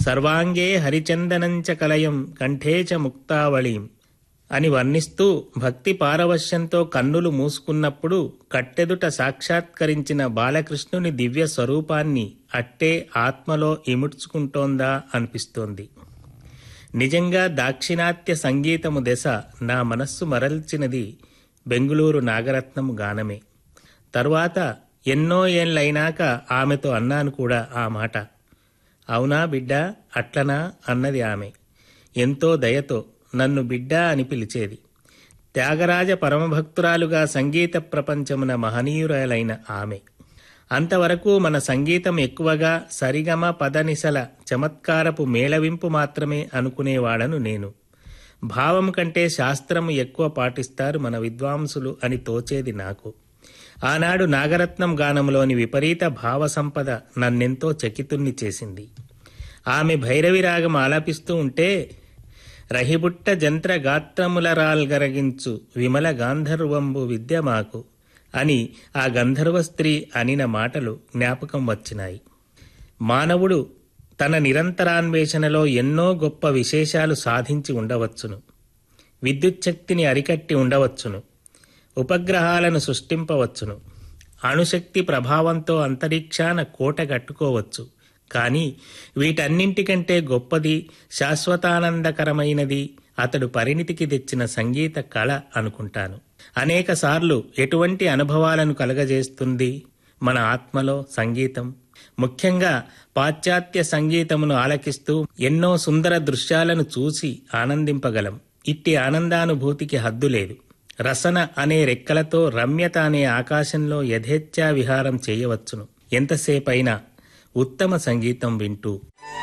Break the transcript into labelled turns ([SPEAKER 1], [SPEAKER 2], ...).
[SPEAKER 1] సర్వాంగే హరిచందనంచ కలయం కంఠే చ ముక్తావళీం అని వర్ణిస్తూ భక్తి పారవశ్యంతో కన్నులు మూసుకున్నప్పుడు కట్టెదుట సాక్షాత్కరించిన బాలకృష్ణుని దివ్య స్వరూపాన్ని అట్టే ఆత్మలో ఇముడ్చుకుంటోందా అనిపిస్తోంది నిజంగా దాక్షిణాత్య సంగీతము దశ నా మనస్సు మరల్చినది బెంగుళూరు నాగరత్నము గానమే తరువాత ఎన్నో ఏళ్ళైనాక ఆమెతో అన్నాను కూడా ఆ మాట అవునా బిడ్డ అట్లనా అన్నది ఆమె ఎంతో దయతో నన్ను బిడ్డ అని పిలిచేది త్యాగరాజ పరమభక్తురాలుగా సంగీత ప్రపంచమున మహనీయురాలైన ఆమె అంతవరకు మన సంగీతం ఎక్కువగా సరిగమ పదనిసల చమత్కారపు మేళవింపు మాత్రమే అనుకునేవాడను నేను భావం కంటే శాస్త్రము ఎక్కువ పాటిస్తారు మన విద్వాంసులు అని తోచేది నాకు ఆనాడు నాగరత్నం గానంలోని విపరీత భావ సంపద నన్నెంతో చకితుణ్ణి చేసింది ఆమె భైరవి రాగం ఆలాపిస్తూ ఉంటే రహిబుట్ట జంత్ర గాత్రముల రాల్గరగించు విమల గాంధర్వంబు విద్య మాకు అని ఆ గంధర్వ స్త్రీ అనిన మాటలు జ్ఞాపకం వచ్చినాయి మానవుడు తన నిరంతరాన్వేషణలో ఎన్నో గొప్ప విశేషాలు సాధించి ఉండవచ్చును విద్యుచ్ఛక్తిని అరికట్టి ఉండవచ్చును ఉపగ్రహాలను సృష్టింపవచ్చును అణుశక్తి ప్రభావంతో అంతరిక్షాన కోట కట్టుకోవచ్చు కానీ వీటన్నింటికంటే గొప్పది శాశ్వతానందకరమైనది అతడు పరిణితికి తెచ్చిన సంగీత కళ అనుకుంటాను అనేకసార్లు ఎటువంటి అనుభవాలను కలగజేస్తుంది మన ఆత్మలో సంగీతం ముఖ్యంగా పాశ్చాత్య సంగీతమును ఆలకిస్తూ ఎన్నో సుందర దృశ్యాలను చూసి ఆనందింపగలం ఇట్టి ఆనందానుభూతికి హద్దు లేదు రసన అనే రెక్కలతో రమ్యత అనే ఆకాశంలో యథేచ్ఛా విహారం చేయవచ్చును ఎంతసేపైనా ఉత్తమ సంగీతం వింటూ